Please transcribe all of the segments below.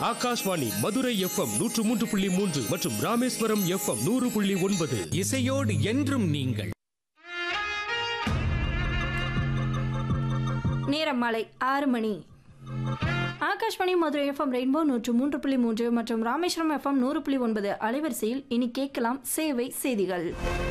Akashvani Madurai FM நூற்று மூன்று புள்ளி மூன்று மற்றும் ராமேஸ்வரம் எஃப்எம் நூறு புள்ளி ஒன்பது இசையோடு என்றும் நீங்கள் நேரம் மாலை ஆறு மணி ஆகாஷ்வாணி மதுரை எஃப்எம் ரெயின்போ நூற்று மூன்று புள்ளி மூன்று மற்றும் ராமேஸ்வரம் எஃப்எம் நூறு புள்ளி ஒன்பது அலைவரிசையில் இனி கேட்கலாம் சேவை செய்திகள்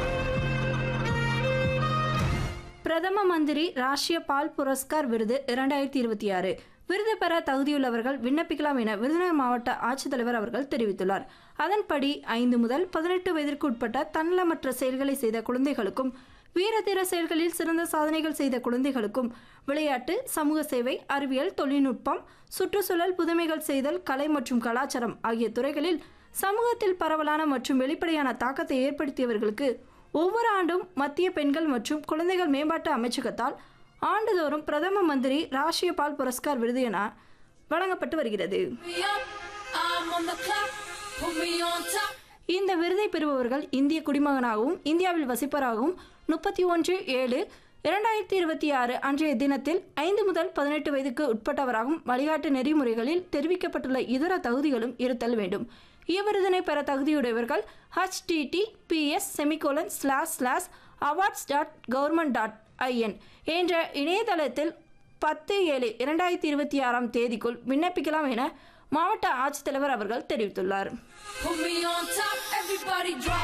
பிரதம மந்திரி ராஷ்டிரிய பால் புரஸ்கார் விருது இரண்டாயிரத்தி இருபத்தி ஆறு விருது பெற தகுதியுள்ளவர்கள் விண்ணப்பிக்கலாம் என விருதுநகர் மாவட்ட ஆட்சித்தலைவர் அவர்கள் தெரிவித்துள்ளார் அதன்படி ஐந்து முதல் பதினெட்டு வயதிற்கு உட்பட்ட தன்னலமற்ற செயல்களை செய்த குழந்தைகளுக்கும் வீரதீர செயல்களில் சிறந்த சாதனைகள் செய்த குழந்தைகளுக்கும் விளையாட்டு சமூக சேவை அறிவியல் தொழில்நுட்பம் சுற்றுச்சூழல் புதுமைகள் செய்தல் கலை மற்றும் கலாச்சாரம் ஆகிய துறைகளில் சமூகத்தில் பரவலான மற்றும் வெளிப்படையான தாக்கத்தை ஏற்படுத்தியவர்களுக்கு ஒவ்வொரு ஆண்டும் மத்திய பெண்கள் மற்றும் குழந்தைகள் மேம்பாட்டு அமைச்சகத்தால் ஆண்டுதோறும் பிரதம மந்திரி ராஷ்டிரிய பால் புரஸ்கார் விருது என வழங்கப்பட்டு வருகிறது me up, I'm on the clock, put me on top. இந்த விருதை பெறுபவர்கள் இந்திய குடிமகனாகவும் இந்தியாவில் வசிப்பவராகவும் முப்பத்தி ஒன்று ஏழு இரண்டாயிரத்தி இருபத்தி ஆறு அன்றைய தினத்தில் ஐந்து முதல் பதினெட்டு வயதுக்கு உட்பட்டவராகவும் வழிகாட்டு நெறிமுறைகளில் தெரிவிக்கப்பட்டுள்ள இதர தகுதிகளும் இருத்தல் வேண்டும் இவ்விருதினை பெற தகுதியுடையவர்கள் HTT PS semicolon slash slash awards dot government dot IN என்ற இணையதளத்தில் பத்து ஏழு இரண்டாயிரத்தி இருபத்தி ஆறாம் தேதிக்குள் விண்ணப்பிக்கலாம் என மாவட்ட ஆட்சித்தலைவர் அவர்கள் தெரிவித்துள்ளார் Put me on top, everybody drop.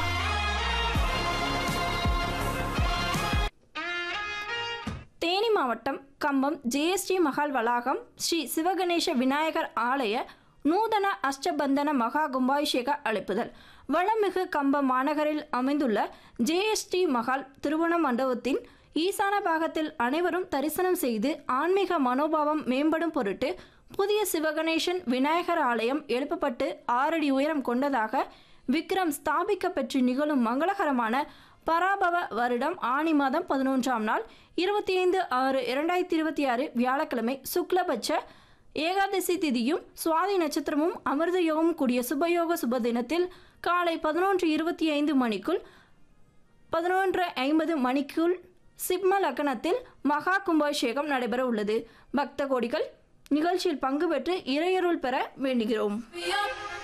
Theni மாவட்டம் கம்பம் ஜேஎஸ்டி மஹால் வளாகம் ஸ்ரீ சிவகணேச விநாயகர் ஆலய நூதன அஷ்டபந்தன மகா கும்பாபிஷேக அழைப்புதல் வளமிகு கம்பம் மாநகரில் அமைந்துள்ள ஜேஎஸ்டி மஹால் திருவண மண்டபத்தின் ஈசான பாகத்தில் அனைவரும் தரிசனம் செய்து ஆன்மீக மனோபாவம் மேம்படும் பொருட்டு புதிய சிவகணேசன் விநாயகர் ஆலயம் எழுப்பப்பட்டு ஆறடி உயரம் கொண்டதாக விக்ரம் ஸ்தாபிக்க பெற்று நிகழும் மங்களகரமான பராபவ வருடம் ஆனி மாதம் பதினொன்றாம் நாள் இருபத்தி ஐந்து ஆறு இரண்டாயிரத்தி இருபத்தி ஆறு வியாழக்கிழமை சுக்லபட்ச ஏகாதசி திதியும் சுவாதி நட்சத்திரமும் அமிர்த யோகமும் கூடிய சுபயோக சுப தினத்தில் காலை பதினொன்று இருபத்தி ஐந்து மணிக்குள் பதினொன்று ஐம்பது மணிக்குள் சிம்ம லக்னத்தில் மகா கும்பாபிஷேகம் நடைபெற உள்ளது பக்த கோடிகள் நிகழ்ச்சியில் பங்கு பெற்று இறையருள் பெற வேண்டுகிறோம் Me up,